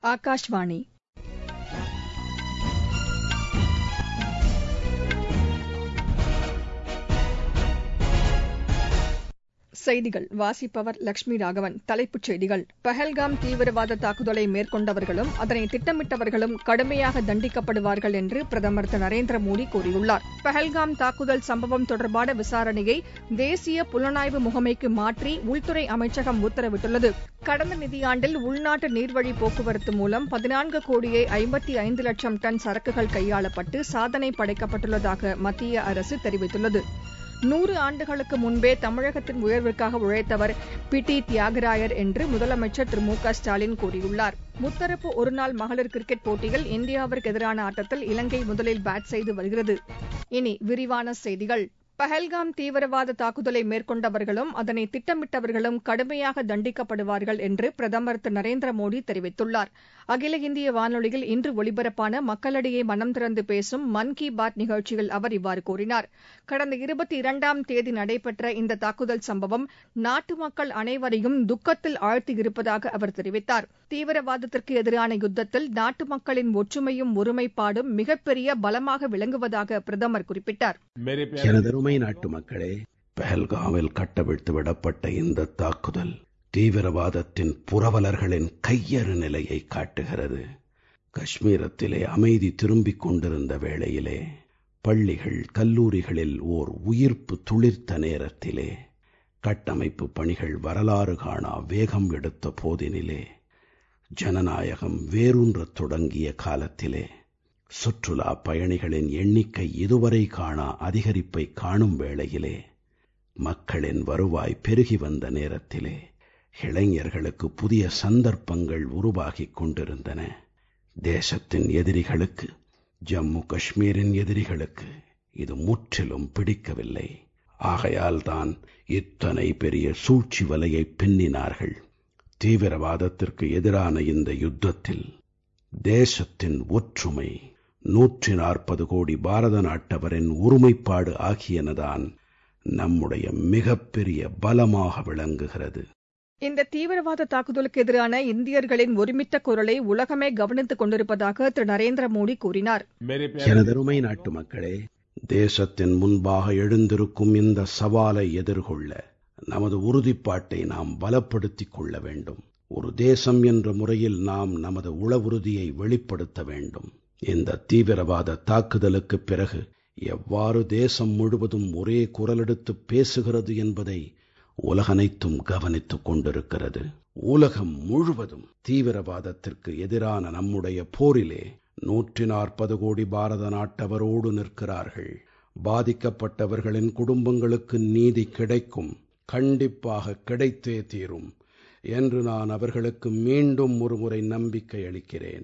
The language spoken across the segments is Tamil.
ஆகாஷ்வாணி செய்திகள் வாசிப்பவர் லட்சுமி ராகவன் தலைப்புச் செய்திகள் பஹல்காம் தீவிரவாத தாக்குதலை மேற்கொண்டவர்களும் அதனை திட்டமிட்டவர்களும் கடுமையாக தண்டிக்கப்படுவார்கள் என்று பிரதமர் திரு நரேந்திர மோடி கூறியுள்ளார் பஹல்காம் தாக்குதல் சம்பவம் தொடர்பான விசாரணையை தேசிய புலனாய்வு முகமைக்கு மாற்றி உள்துறை அமைச்சகம் உத்தரவிட்டுள்ளது கடந்த நிதியாண்டில் உள்நாட்டு நீர்வழி போக்குவரத்து மூலம் பதினான்கு கோடியே ஐம்பத்தி ஐந்து லட்சம் டன் சரக்குகள் கையாளப்பட்டு சாதனை படைக்கப்பட்டுள்ளதாக மத்திய அரசு தெரிவித்துள்ளது நூறு ஆண்டுகளுக்கு முன்பே தமிழகத்தின் உயர்வுக்காக உழைத்தவர் பி டி தியாகராயர் என்று முதலமைச்சர் திரு மு க ஸ்டாலின் கூறியுள்ளார் முத்தரப்பு ஒருநாள் மகளிர் கிரிக்கெட் போட்டியில் இந்தியாவிற்கு எதிரான ஆட்டத்தில் இலங்கை முதலில் பேட் செய்து வருகிறது இனி விரிவான செய்திகள் பஹல்காம் தீவிரவாத தாக்குதலை மேற்கொண்டவர்களும் அதனை திட்டமிட்டவர்களும் கடுமையாக தண்டிக்கப்படுவார்கள் என்று பிரதமர் திரு நரேந்திர மோடி தெரிவித்துள்ளார் அகில இந்திய வானொலியில் இன்று ஒலிபரப்பான மக்களிடையே மனம் திறந்து பேசும் மன் கி பாத் நிகழ்ச்சியில் அவர் இவ்வாறு கூறினார் கடந்த இருபத்தி இரண்டாம் தேதி நடைபெற்ற இந்த தாக்குதல் சம்பவம் நாட்டு மக்கள் அனைவரையும் துக்கத்தில் ஆழ்த்தியிருப்பதாக அவர் தெரிவித்தார் தீவிரவாதத்திற்கு எதிரான யுத்தத்தில் நாட்டு மக்களின் ஒற்றுமையும் ஒருமைப்பாடும் மிகப்பெரிய பலமாக விளங்குவதாக பிரதமர் குறிப்பிட்டார் எனதருமை நாட்டு மக்களே பஹல்காமில் கட்டவிழ்த்து விடப்பட்ட இந்த தாக்குதல் தீவிரவாதத்தின் புரவலர்களின் கையறு நிலையை காட்டுகிறது காஷ்மீரத்திலே அமைதி திரும்பிக் கொண்டிருந்த வேளையிலே பள்ளிகள் கல்லூரிகளில் ஓர் உயிர்ப்பு துளிர்த்த நேரத்திலே கட்டமைப்பு பணிகள் வரலாறு காணா வேகம் எடுத்த போதினிலே ஜனநாயகம் வேரூன்றத் தொடங்கிய காலத்திலே சுற்றுலா பயணிகளின் எண்ணிக்கை இதுவரை காணா அதிகரிப்பை காணும் வேளையிலே மக்களின் வருவாய் பெருகி வந்த நேரத்திலே இளைஞர்களுக்கு புதிய சந்தர்ப்பங்கள் உருவாகிக் கொண்டிருந்தன தேசத்தின் எதிரிகளுக்கு ஜம்மு காஷ்மீரின் எதிரிகளுக்கு இது முற்றிலும் பிடிக்கவில்லை ஆகையால் தான் இத்தனை பெரிய சூழ்ச்சி வலையை பின்னினார்கள் தீவிரவாதத்திற்கு எதிரான இந்த யுத்தத்தில் தேசத்தின் ஒற்றுமை நூற்றி நாற்பது கோடி பாரத நாட்டவரின் ஒருமைப்பாடு ஆகியனதான் நம்முடைய மிகப்பெரிய பலமாக விளங்குகிறது இந்த தீவிரவாத தாக்குதலுக்கு எதிரான இந்தியர்களின் ஒருமித்த குரலை உலகமே கவனித்துக் கொண்டிருப்பதாக திரு நரேந்திர மோடி கூறினார் எனதருமை நாட்டு மக்களே தேசத்தின் முன்பாக எழுந்திருக்கும் இந்த சவாலை எதிர்கொள்ள நமது உறுதிப்பாட்டை நாம் பலப்படுத்திக் கொள்ள வேண்டும் ஒரு தேசம் என்ற முறையில் நாம் நமது உளவுறுதியை வெளிப்படுத்த வேண்டும் இந்த தீவிரவாத தாக்குதலுக்கு பிறகு எவ்வாறு தேசம் முழுவதும் ஒரே குரலெடுத்து பேசுகிறது என்பதை உலகனைத்தும் கவனித்துக் கொண்டிருக்கிறது உலகம் முழுவதும் தீவிரவாதத்திற்கு எதிரான நம்முடைய போரிலே நூற்றி நாற்பது கோடி பாரத நாட்டவரோடு நிற்கிறார்கள் பாதிக்கப்பட்டவர்களின் குடும்பங்களுக்கு நீதி கிடைக்கும் கண்டிப்பாக கிடைத்தே தீரும் என்று நான் அவர்களுக்கு மீண்டும் ஒருமுறை நம்பிக்கை அளிக்கிறேன்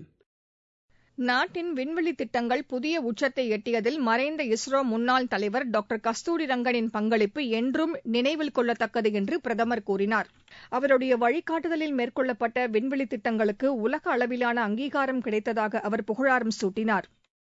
நாட்டின் விண்வெளி திட்டங்கள் புதிய உச்சத்தை எட்டியதில் மறைந்த இஸ்ரோ முன்னாள் தலைவர் டாக்டர் கஸ்தூரி ரங்கனின் பங்களிப்பு என்றும் நினைவில் கொள்ளத்தக்கது என்று பிரதமர் கூறினார் அவருடைய வழிகாட்டுதலில் மேற்கொள்ளப்பட்ட விண்வெளி திட்டங்களுக்கு உலக அளவிலான அங்கீகாரம் கிடைத்ததாக அவர் புகழாரம் சூட்டினார்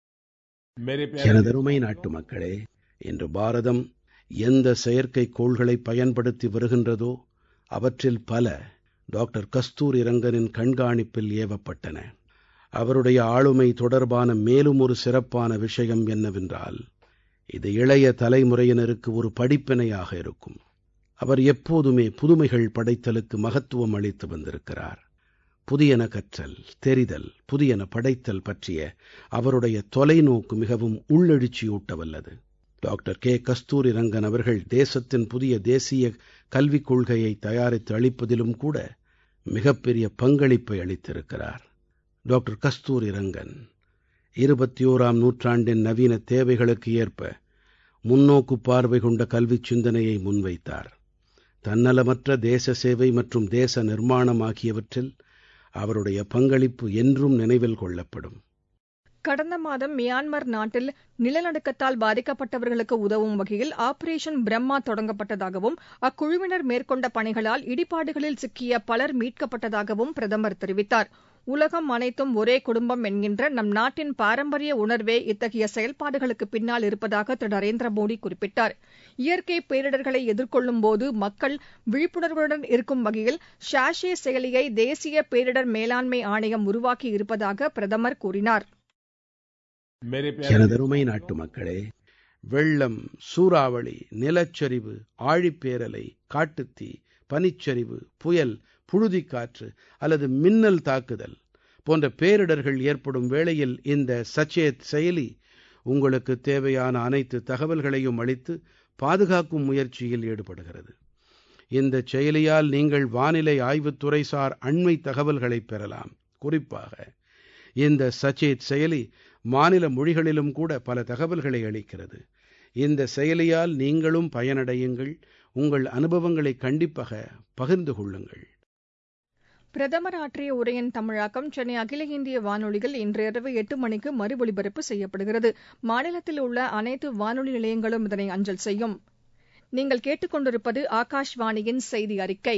எனதருமை நாட்டு மக்களே இன்று பாரதம் எந்த செயற்கைக்கோள்களை பயன்படுத்தி வருகின்றதோ அவற்றில் பல டாக்டர் கஸ்தூரி ரங்கனின் கண்காணிப்பில் ஏவப்பட்டன அவருடைய ஆளுமை தொடர்பான மேலும் ஒரு சிறப்பான விஷயம் என்னவென்றால் இது இளைய தலைமுறையினருக்கு ஒரு படிப்பினையாக இருக்கும் அவர் எப்போதுமே புதுமைகள் படைத்தலுக்கு மகத்துவம் அளித்து வந்திருக்கிறார் புதியன கற்றல் தெரிதல் புதியன படைத்தல் பற்றிய அவருடைய தொலைநோக்கு மிகவும் உள்ளெழுச்சியூட்ட வல்லது டாக்டர் கே கஸ்தூரி ரங்கன் அவர்கள் தேசத்தின் புதிய தேசிய கல்விக் கொள்கையை தயாரித்து அளிப்பதிலும் கூட மிகப்பெரிய பங்களிப்பை அளித்திருக்கிறார் டாக்டர் கஸ்தூரி ரங்கன் இருபத்தி ஓராம் நூற்றாண்டின் நவீன தேவைகளுக்கு ஏற்ப முன்னோக்கு பார்வை கொண்ட கல்வி சிந்தனையை முன்வைத்தார் தன்னலமற்ற தேச சேவை மற்றும் தேச நிர்மாணம் ஆகியவற்றில் அவருடைய பங்களிப்பு என்றும் நினைவில் கொள்ளப்படும் கடந்த மாதம் மியான்மர் நாட்டில் நிலநடுக்கத்தால் பாதிக்கப்பட்டவர்களுக்கு உதவும் வகையில் ஆபரேஷன் பிரம்மா தொடங்கப்பட்டதாகவும் அக்குழுவினர் மேற்கொண்ட பணிகளால் இடிபாடுகளில் சிக்கிய பலர் மீட்கப்பட்டதாகவும் பிரதமர் தெரிவித்தார் உலகம் அனைத்தும் ஒரே குடும்பம் என்கின்ற நம் நாட்டின் பாரம்பரிய உணர்வே இத்தகைய செயல்பாடுகளுக்கு பின்னால் இருப்பதாக திரு நரேந்திர மோடி குறிப்பிட்டார் இயற்கை பேரிடர்களை எதிர்கொள்ளும் போது மக்கள் விழிப்புணர்வுடன் இருக்கும் வகையில் ஷாஷே செயலியை தேசிய பேரிடர் மேலாண்மை ஆணையம் உருவாக்கி இருப்பதாக பிரதமர் கூறினார் எனதருமை நாட்டு மக்களே வெள்ளம் சூறாவளி நிலச்சரிவு ஆழிப்பேரலை காட்டுத்தீ பனிச்சரிவு புயல் புழுதிக்காற்று அல்லது மின்னல் தாக்குதல் போன்ற பேரிடர்கள் ஏற்படும் வேளையில் இந்த சச்சேத் செயலி உங்களுக்கு தேவையான அனைத்து தகவல்களையும் அளித்து பாதுகாக்கும் முயற்சியில் ஈடுபடுகிறது இந்த செயலியால் நீங்கள் வானிலை ஆய்வுத்துறைசார் அண்மை தகவல்களை பெறலாம் குறிப்பாக இந்த சச்சேத் செயலி மாநில மொழிகளிலும் கூட பல தகவல்களை அளிக்கிறது இந்த செயலியால் நீங்களும் பயனடையுங்கள் உங்கள் அனுபவங்களை கண்டிப்பாக பகிர்ந்து கொள்ளுங்கள் பிரதமர் ஆற்றிய உரையின் தமிழாக்கம் சென்னை அகில இந்திய வானொலியில் இன்று இரவு எட்டு மணிக்கு மறு ஒலிபரப்பு செய்யப்படுகிறது மாநிலத்தில் உள்ள அனைத்து வானொலி நிலையங்களும் இதனை அஞ்சல் செய்யும் நீங்கள் கேட்டுக்கொண்டிருப்பது ஆகாஷ்வாணியின் செய்தி அறிக்கை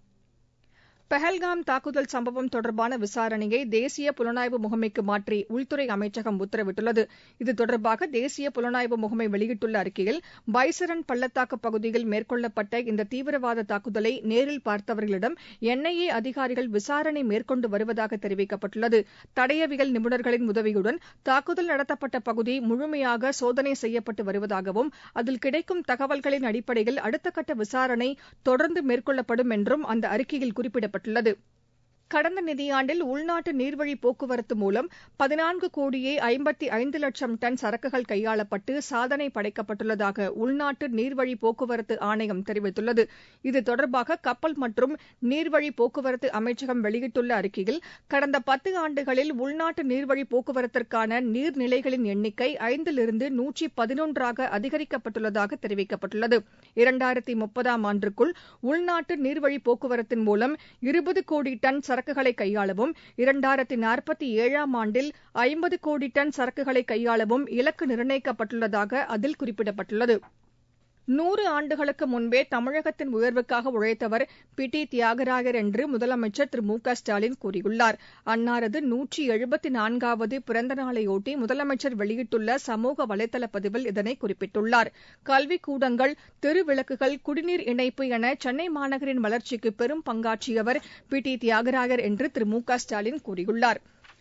பஹல்காம் தாக்குதல் சம்பவம் தொடர்பான விசாரணையை தேசிய புலனாய்வு முகமைக்கு மாற்றி உள்துறை அமைச்சகம் உத்தரவிட்டுள்ளது இது தொடர்பாக தேசிய புலனாய்வு முகமை வெளியிட்டுள்ள அறிக்கையில் பைசரன் பள்ளத்தாக்கு பகுதியில் மேற்கொள்ளப்பட்ட இந்த தீவிரவாத தாக்குதலை நேரில் பார்த்தவர்களிடம் என்ஐஏ அதிகாரிகள் விசாரணை மேற்கொண்டு வருவதாக தெரிவிக்கப்பட்டுள்ளது தடயவியல் நிபுணர்களின் உதவியுடன் தாக்குதல் நடத்தப்பட்ட பகுதி முழுமையாக சோதனை செய்யப்பட்டு வருவதாகவும் அதில் கிடைக்கும் தகவல்களின் அடிப்படையில் அடுத்த கட்ட விசாரணை தொடர்ந்து மேற்கொள்ளப்படும் என்றும் அந்த அறிக்கையில் குறிப்பிடப்பட்டுள்ளது தெரிவிக்கப்பட்டுள்ளது கடந்த நிதியாண்டில் உள்நாட்டு நீர்வழி போக்குவரத்து மூலம் பதினான்கு கோடியே ஐம்பத்தி ஐந்து லட்சம் டன் சரக்குகள் கையாளப்பட்டு சாதனை படைக்கப்பட்டுள்ளதாக உள்நாட்டு நீர்வழி போக்குவரத்து ஆணையம் தெரிவித்துள்ளது இது தொடர்பாக கப்பல் மற்றும் நீர்வழி போக்குவரத்து அமைச்சகம் வெளியிட்டுள்ள அறிக்கையில் கடந்த பத்து ஆண்டுகளில் உள்நாட்டு நீர்வழி போக்குவரத்திற்கான நீர்நிலைகளின் எண்ணிக்கை ஐந்திலிருந்து நூற்றி பதினொன்றாக அதிகரிக்கப்பட்டுள்ளதாக தெரிவிக்கப்பட்டுள்ளது இரண்டாயிரத்தி முப்பதாம் ஆண்டிற்குள் உள்நாட்டு நீர்வழி போக்குவரத்தின் மூலம் இருபது கோடி டன் சரக்குகளை கையாளவும் இரண்டாயிரத்தி நாற்பத்தி ஏழாம் ஆண்டில் ஐம்பது கோடி டன் சரக்குகளை கையாளவும் இலக்கு நிர்ணயிக்கப்பட்டுள்ளதாக அதில் குறிப்பிடப்பட்டுள்ளது நூறு ஆண்டுகளுக்கு முன்பே தமிழகத்தின் உயர்வுக்காக உழைத்தவர் பி டி தியாகராயர் என்று முதலமைச்சர் திரு மு க ஸ்டாலின் கூறியுள்ளார் அன்னாரது நூற்றி எழுபத்தி நான்காவது பிறந்த நாளையொட்டி முதலமைச்சர் வெளியிட்டுள்ள சமூக வலைதள பதிவில் இதனை குறிப்பிட்டுள்ளார் கல்விக் கூடங்கள் தெருவிளக்குகள் குடிநீர் இணைப்பு என சென்னை மாநகரின் வளர்ச்சிக்கு பெரும் பங்காற்றியவர் பி டி தியாகராயர் என்று திரு மு க ஸ்டாலின் கூறியுள்ளார்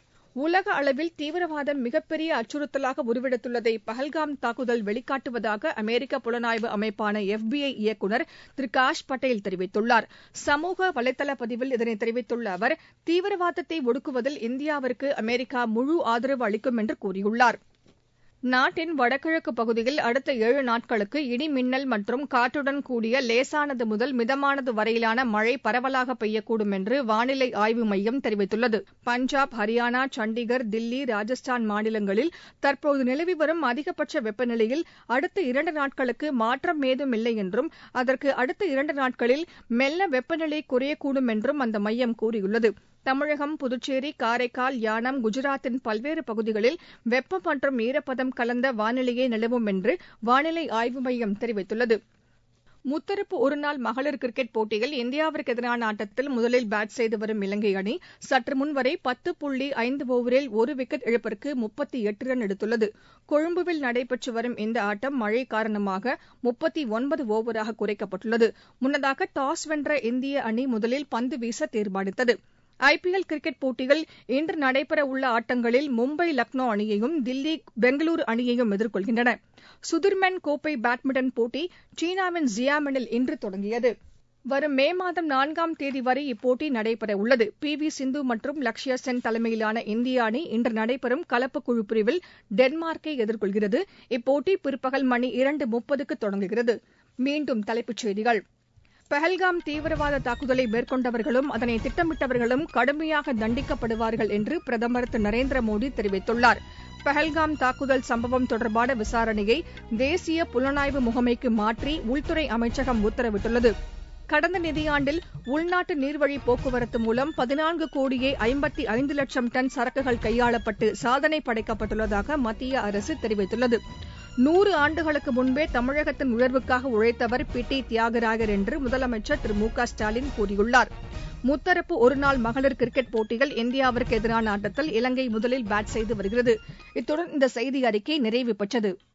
உலக அளவில் தீவிரவாதம் மிகப்பெரிய அச்சுறுத்தலாக உருவெடுத்துள்ளதை பஹல்காம் தாக்குதல் வெளிக்காட்டுவதாக அமெரிக்க புலனாய்வு அமைப்பான எஃபிஐ இயக்குநர் திரு காஷ் பட்டேல் தெரிவித்துள்ளார் சமூக வலைதள பதிவில் இதனை தெரிவித்துள்ள அவர் தீவிரவாதத்தை ஒடுக்குவதில் இந்தியாவிற்கு அமெரிக்கா முழு ஆதரவு அளிக்கும் என்று கூறியுள்ளார் நாட்டின் வடகிழக்கு பகுதியில் அடுத்த ஏழு நாட்களுக்கு இடி மின்னல் மற்றும் காற்றுடன் கூடிய லேசானது முதல் மிதமானது வரையிலான மழை பரவலாக பெய்யக்கூடும் என்று வானிலை ஆய்வு மையம் தெரிவித்துள்ளது பஞ்சாப் ஹரியானா சண்டிகர் தில்லி ராஜஸ்தான் மாநிலங்களில் தற்போது நிலவி வரும் அதிகபட்ச வெப்பநிலையில் அடுத்த இரண்டு நாட்களுக்கு மாற்றம் ஏதும் இல்லை என்றும் அதற்கு அடுத்த இரண்டு நாட்களில் மெல்ல வெப்பநிலை குறையக்கூடும் என்றும் அந்த மையம் கூறியுள்ளது தமிழகம் புதுச்சேரி காரைக்கால் யானம் குஜராத்தின் பல்வேறு பகுதிகளில் வெப்பம் மற்றும் ஈரப்பதம் கலந்த வானிலையே நிலவும் என்று வானிலை ஆய்வு மையம் தெரிவித்துள்ளது முத்தரப்பு ஒருநாள் மகளிர் கிரிக்கெட் போட்டியில் இந்தியாவிற்கு எதிரான ஆட்டத்தில் முதலில் பேட் செய்து வரும் இலங்கை அணி சற்று முன்வரை பத்து புள்ளி ஐந்து ஓவரில் ஒரு விக்கெட் இழப்பிற்கு முப்பத்தி எட்டு ரன் எடுத்துள்ளது கொழும்புவில் நடைபெற்று வரும் இந்த ஆட்டம் மழை காரணமாக முப்பத்தி ஒன்பது ஓவராக குறைக்கப்பட்டுள்ளது முன்னதாக டாஸ் வென்ற இந்திய அணி முதலில் பந்து வீச தீர்மானித்தது ஐபிஎல் கிரிக்கெட் போட்டியில் இன்று நடைபெறவுள்ள ஆட்டங்களில் மும்பை லக்னோ அணியையும் தில்லி பெங்களூரு அணியையும் எதிர்கொள்கின்றன சுதிர்மேன் கோப்பை பேட்மிண்டன் போட்டி சீனாவின் ஜியாமினில் இன்று தொடங்கியது வரும் மே மாதம் நான்காம் தேதி வரை இப்போட்டி நடைபெறவுள்ளது பி வி சிந்து மற்றும் லக்ஷ்யா சென் தலைமையிலான இந்திய அணி இன்று நடைபெறும் கலப்பு குழு பிரிவில் டென்மார்க்கை எதிர்கொள்கிறது இப்போட்டி பிற்பகல் மணி இரண்டு முப்பதுக்கு தொடங்குகிறது மீண்டும் தலைப்புச் செய்திகள் பஹல்காம் தீவிரவாத தாக்குதலை மேற்கொண்டவர்களும் அதனை திட்டமிட்டவர்களும் கடுமையாக தண்டிக்கப்படுவார்கள் என்று பிரதமர் திரு நரேந்திர மோடி தெரிவித்துள்ளார் பஹல்காம் தாக்குதல் சம்பவம் தொடர்பான விசாரணையை தேசிய புலனாய்வு முகமைக்கு மாற்றி உள்துறை அமைச்சகம் உத்தரவிட்டுள்ளது கடந்த நிதியாண்டில் உள்நாட்டு நீர்வழி போக்குவரத்து மூலம் பதினான்கு கோடியே ஐம்பத்தி ஐந்து லட்சம் டன் சரக்குகள் கையாளப்பட்டு சாதனை படைக்கப்பட்டுள்ளதாக மத்திய அரசு தெரிவித்துள்ளது நூறு ஆண்டுகளுக்கு முன்பே தமிழகத்தின் உயர்வுக்காக உழைத்தவர் பி டி தியாகராயர் என்று முதலமைச்சர் திரு மு க ஸ்டாலின் கூறியுள்ளார் முத்தரப்பு ஒருநாள் மகளிர் கிரிக்கெட் போட்டியில் இந்தியாவிற்கு எதிரான ஆட்டத்தில் இலங்கை முதலில் பேட் செய்து வருகிறது இத்துடன் இந்த செய்தி அறிக்கை நிறைவு பெற்றது